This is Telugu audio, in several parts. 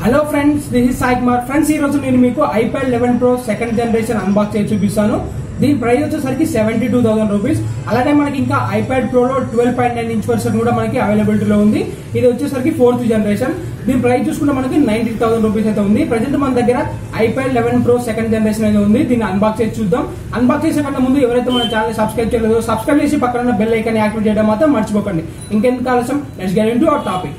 hello friends this is Sai Kumar friends ఈ రోజు నేను మీకు iPad eleven pro second generation unbox చేసి చూపిస్తాను దీని ప్రైస్ వచ్చేసరికి సెవెంటీ టూ థౌసండ్ రూపీస్ అలాగే మనకి ఇంకా ఐప్యాడ్ ప్రోలో twelve point nine inch version కూడా మనకి అవైలబిలిటీలో ఉంది ఇది వచ్చేసరికి ఫోర్త్ జనరేషన్ దీని ప్రైస్ చూసుకుంటే మనకి నైన్టీ థౌసండ్ రూపీస్ అయితే ఉంది ప్రజెంట్ మన దగ్గర iPad eleven pro second generation అయితే ఉంది దీన్ని అన్బాక్స్ చేసి చూద్దాం అన్బాక్స్ చేసే కన్నా ముందు ఎవరైతే మన ఛానల్ సబ్స్క్రైబ్ చేయలేదో సబ్స్క్రైబ్ చేసి పక్కన బెల్ ఐకాన్ యాక్టివేట్ చేయడం మాత్రం మర్చిపోకండి ఇంకెందుకు ఆలస్యం let's get into our topic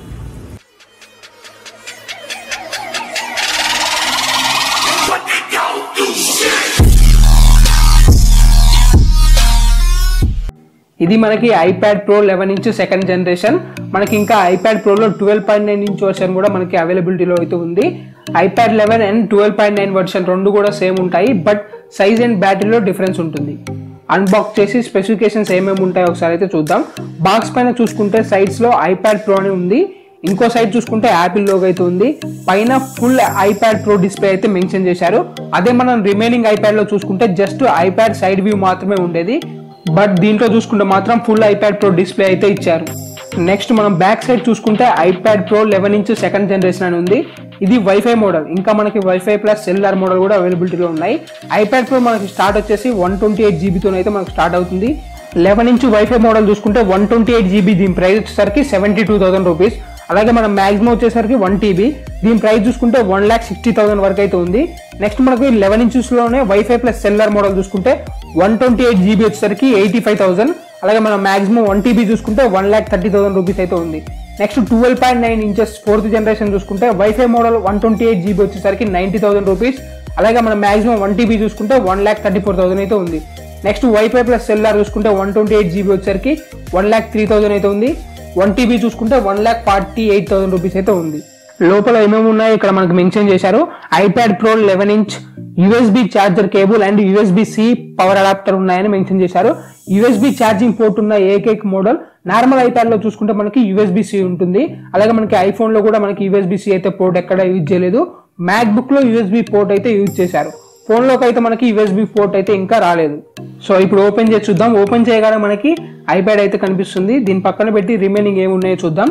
ఇది మనకి iPad pro eleven inch second generation మనకి ఇంకా ఐప్యాడ్ ప్రోలో twelve point nine inch version కూడా మనకి అవైలబిలిటీలో అయితే ఉంది iPad eleven and twelve point nine version రెండు కూడా సేమ్ ఉంటాయి బట్ సైజ్ అండ్ బ్యాటరీలో డిఫరెన్స్ ఉంటుంది అన్బాక్స్ చేసి స్పెసిఫికేషన్స్ ఏమేమి ఉంటాయో ఒకసారి అయితే చూద్దాం బాక్స్ పైన చూసుకుంటే సైడ్స్ లో ఐప్యాడ్ ప్రో అని ఉంది ఇంకో సైడ్ చూసుకుంటే యాపిల్ లోగో అయితే ఉంది పైన ఫుల్ ఐప్యాడ్ ప్రో డిస్ప్లే అయితే మెన్షన్ చేశారు అదే మనం రిమైనింగ్ ఐప్యాడ్ లో చూసుకుంటే జస్ట్ ఐప్యాడ్ సైడ్ వ్యూ మాత్రమే ఉండేది బట్ దీంట్లో చూసుకుంటే మాత్రం ఫుల్ ఐప్యాడ్ ప్రో డిస్ప్లే అయితే ఇచ్చారు నెక్స్ట్ మనం బ్యాక్ సైడ్ చూసుకుంటే iPad pro eleven inch second generation అని ఉంది ఇది వైఫై మోడల్ ఇంకా మనకి వైఫై ప్లస్ సెల్యులార్ మోడల్ కూడా అవైలబిలిటీలో ఉన్నాయి ఐప్యాడ్ ప్రో మనకి స్టార్ట్ వచ్చేసి వన్ ట్వంటీ ఎయిట్ జీబీతో అయితే మనకు స్టార్ట్ అవుతుంది లెవెన్ ఇంచ్ వైఫై మోడల్ చూసుకుంటే వన్ ట్వంటీ ఎయిట్ జీబీ దీని ప్రైస్ వచ్చేసరికి సెవెంటీ టూ థౌసండ్ రూపీస్ అలాగే మనం మ్యాక్సిమం వచ్చేసరికి వన్ టీబీ దీని ప్రైస్ చూసుకుంటే వన్ ల్యాక్ సిక్స్టీ థౌసండ్ వరకు అయితే ఉంది నెక్స్ట్ మనకి లెవెన్ ఇంచెస్ లోనే వైఫై ప్లస్ సెల్యులార్ మోడల్ చూసుకుంటే వన్ ట్వంటీ ఎయిట్ జీబీ వచ్చేసరికి ఎయిటీ ఫైవ్ థౌసండ్ అలాగే మనం మాక్సిమం వన్ టీబీ చూసుకుంటే one lakh thirty thousand rupees అయితే ఉంది next twelve point nine inches fourth generation చూసుకుంటే WiFi model one twenty eight GB వచ్చేసరికి నైన్టీ థౌసండ్ రూపీస్ అలాగే మనం మాక్సిమం వన్ టీబీ చూసుకుంటే one lakh thirty four thousand అయితే ఉంది నెక్స్ట్ వైఫై ప్లస్ సెల్లార్ చూసుకుంటే వన్ ట్వంటీ ఎయిట్ జీబీ వచ్చేసరికి వన్ ల్యాక్ త్రీ థౌసండ్ అయితే ఉంది వన్ టీబీ చూసుకుంటే one lakh forty eight thousand rupees అయితే ఉంది లోపల ఏమేమి ఉన్నాయో ఇక్కడ మనకు మెన్షన్ చేశారు iPad pro eleven inch USB charger cable and USB C power adapter ఉన్నాయని మెన్షన్ చేశారు యూఎస్బి ఛార్జింగ్ పోర్ట్ ఉన్న ఏకైక మోడల్ నార్మల్ ఐప్యాడ్ లో చూసుకుంటే మనకి యూఎస్బి సి ఉంటుంది అలాగే మనకి ఐఫోన్ లో కూడా మనకి యూఎస్బి సి అయితే పోర్ట్ ఎక్కడ యూజ్ చేయలేదు మ్యాక్ బుక్ లో యూఎస్బి పోర్ట్ అయితే యూజ్ చేశారు ఫోన్ లోకి అయితే మనకి యూఎస్బి పోర్ట్ అయితే ఇంకా రాలేదు సో ఇప్పుడు ఓపెన్ చేసి చూద్దాం ఓపెన్ చేయగానే మనకి ఐప్యాడ్ అయితే కనిపిస్తుంది దీని పక్కన పెట్టి రిమైనింగ్ ఏమి ఉన్నాయో చూద్దాం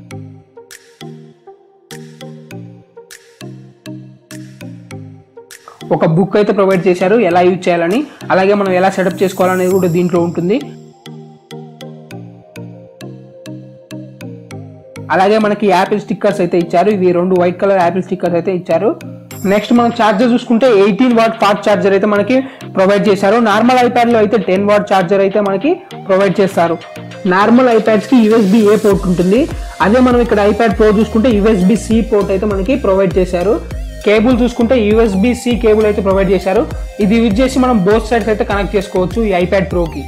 ఒక బుక్ అయితే ప్రొవైడ్ చేశారు ఎలా యూజ్ చేయాలని అలాగే మనం ఎలా సెటప్ చేసుకోవాలనేది కూడా దీంట్లో ఉంటుంది అలాగే మనకి యాపిల్ స్టిక్కర్స్ అయితే ఇచ్చారు ఇవి రెండు వైట్ కలర్ యాపిల్ స్టిక్కర్స్ అయితే ఇచ్చారు నెక్స్ట్ మనం ఛార్జర్ చూసుకుంటే ఎయిటీన్ వాట్ ఫాస్ట్ ఛార్జర్ అయితే మనకి ప్రొవైడ్ చేశారు నార్మల్ ఐప్యాడ్ లో అయితే టెన్ వాట్ ఛార్జర్ అయితే మనకి ప్రొవైడ్ చేస్తారు నార్మల్ ఐప్యాడ్స్ కి యూఎస్బి ఏ పోర్ట్ ఉంటుంది అదే మనం ఇక్కడ ఐప్యాడ్ ప్రో చూసుకుంటే యూఎస్బి సి పోర్ట్ అయితే మనకి ప్రొవైడ్ చేశారు కేబుల్ చూసుకుంటే యూఎస్బి సి కేబుల్ అయితే ప్రొవైడ్ చేశారు ఇది యూజ్ చేసి మనం బోత్ సైడ్స్ అయితే కనెక్ట్ చేసుకోవచ్చు ఈ ఐప్యాడ్ ప్రోకి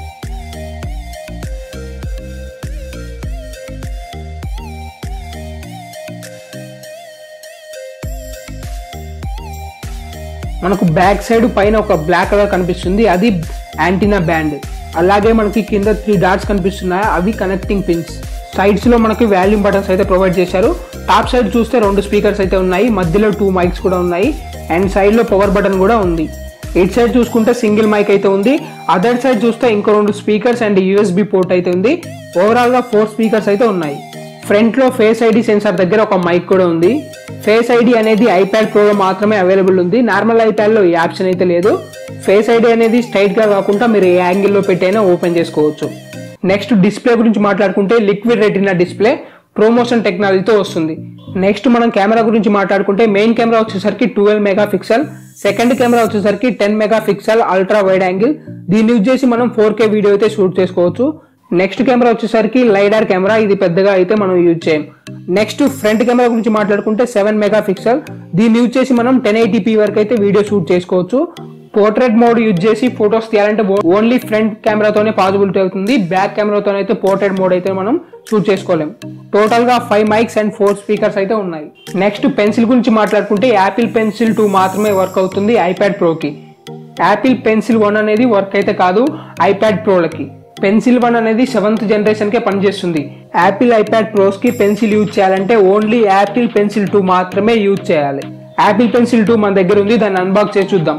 మనకు బ్యాక్ సైడ్ పైన ఒక బ్లాక్ కలర్ కనిపిస్తుంది అది యాంటీనా బ్యాండ్ అలాగే మనకి కింద త్రీ డాట్స్ కనిపిస్తున్నాయి అవి కనెక్టింగ్ పిన్స్ సైడ్స్ లో మనకి వాల్యూమ్ బటన్స్ అయితే ప్రొవైడ్ చేశారు టాప్ సైడ్ చూస్తే రెండు స్పీకర్స్ అయితే ఉన్నాయి మధ్యలో టూ మైక్స్ కూడా ఉన్నాయి అండ్ సైడ్ లో పవర్ బటన్ కూడా ఉంది ఇట్ సైడ్ చూసుకుంటే సింగిల్ మైక్ అయితే ఉంది అదర్ సైడ్ చూస్తే ఇంకో రెండు స్పీకర్స్ అండ్ యూఎస్బి పోర్ట్ అయితే ఉంది ఓవరాల్ గా ఫోర్ స్పీకర్స్ అయితే ఉన్నాయి ఫ్రంట్ లో ఫేస్ ఐడి సెన్సార్ దగ్గర ఒక మైక్ కూడా ఉంది ఫేస్ ఐడి అనేది ఐప్యాడ్ ప్రోలో మాత్రమే అవైలబుల్ ఉంది నార్మల్ ఐప్యాడ్ లో ఈ ఆప్షన్ అయితే లేదు ఫేస్ ఐడి అనేది స్ట్రైట్ గా కాకుండా మీరు ఏ యాంగిల్లో పెట్టైనా ఓపెన్ చేసుకోవచ్చు నెక్స్ట్ డిస్ప్లే గురించి మాట్లాడుకుంటే లిక్విడ్ రెటినా డిస్ప్లే ప్రోమోషన్ టెక్నాలజీతో వస్తుంది నెక్స్ట్ మనం కెమెరా గురించి మాట్లాడుకుంటే మెయిన్ కెమెరా వచ్చేసరికి twelve megapixel second camera వచ్చేసరికి ten megapixel ultra wide angle దీన్ని యూజ్ చేసి మనం ఫోర్ కే వీడియో అయితే షూట్ చేసుకోవచ్చు నెక్స్ట్ కెమెరా వచ్చేసరికి లైడార్ కెమెరా ఇది పెద్దగా అయితే మనం యూజ్ చేయం నెక్స్ట్ ఫ్రంట్ కెమెరా గురించి మాట్లాడుకుంటే సెవెన్ మెగా పిక్సెల్ దీన్ని యూజ్ చేసి మనం టెన్ ఎయిటీపీ వరకు అయితే వీడియో షూట్ చేసుకోవచ్చు పోర్ట్రేట్ మోడ్ యూజ్ చేసి ఫొటోస్ తీయాలంటే ఓన్లీ ఫ్రంట్ కెమెరాతోనే పాసిబిలిటీ అవుతుంది బ్యాక్ కెమెరాతో అయితే పోర్ట్రేట్ మోడ్ అయితే మనం షూట్ చేసుకోలేం టోటల్ గా five mics and four speakers అయితే ఉన్నాయి నెక్స్ట్ పెన్సిల్ గురించి మాట్లాడుకుంటే యాపిల్ పెన్సిల్ టూ మాత్రమే వర్క్ అవుతుంది ఐప్యాడ్ ప్రోకి యాపిల్ పెన్సిల్ వన్ అనేది వర్క్ అయితే కాదు ఐప్యాడ్ ప్రోలకి పెన్సిల్ వన్ అనేది సెవెంత్ జనరేషన్ కే పనిచేస్తుంది యాపిల్ ఐప్యాడ్ ప్రోస్ కి పెన్సిల్ యూజ్ చేయాలంటే ఓన్లీ యాపిల్ పెన్సిల్ టూ మాత్రమే యూజ్ చేయాలి యాపిల్ పెన్సిల్ టూ మన దగ్గర ఉంది దాన్ని అన్బాక్స్ చేసి చూద్దాం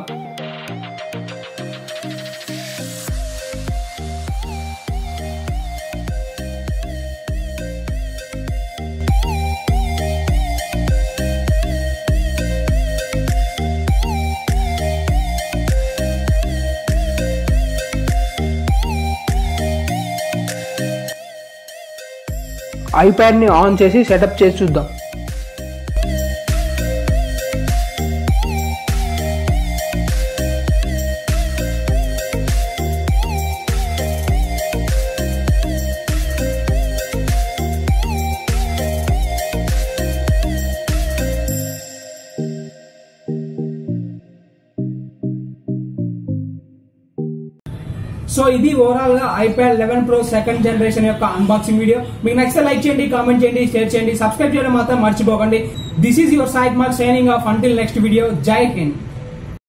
ఐప్యాడ్ని ఆన్ చేసి సెటప్ చేసి చూద్దాం సో ఇది ఓవరాల్ గా iPad eleven pro second generation యొక్క అన్బాక్సింగ్ వీడియో మీకు నచ్చితే లైక్ చేయండి కామెంట్ చేయండి షేర్ చేయండి సబ్స్క్రైబ్ చేయడం మాత్రం మర్చిపోకండి this is your side mark signing off until next video Jai Hind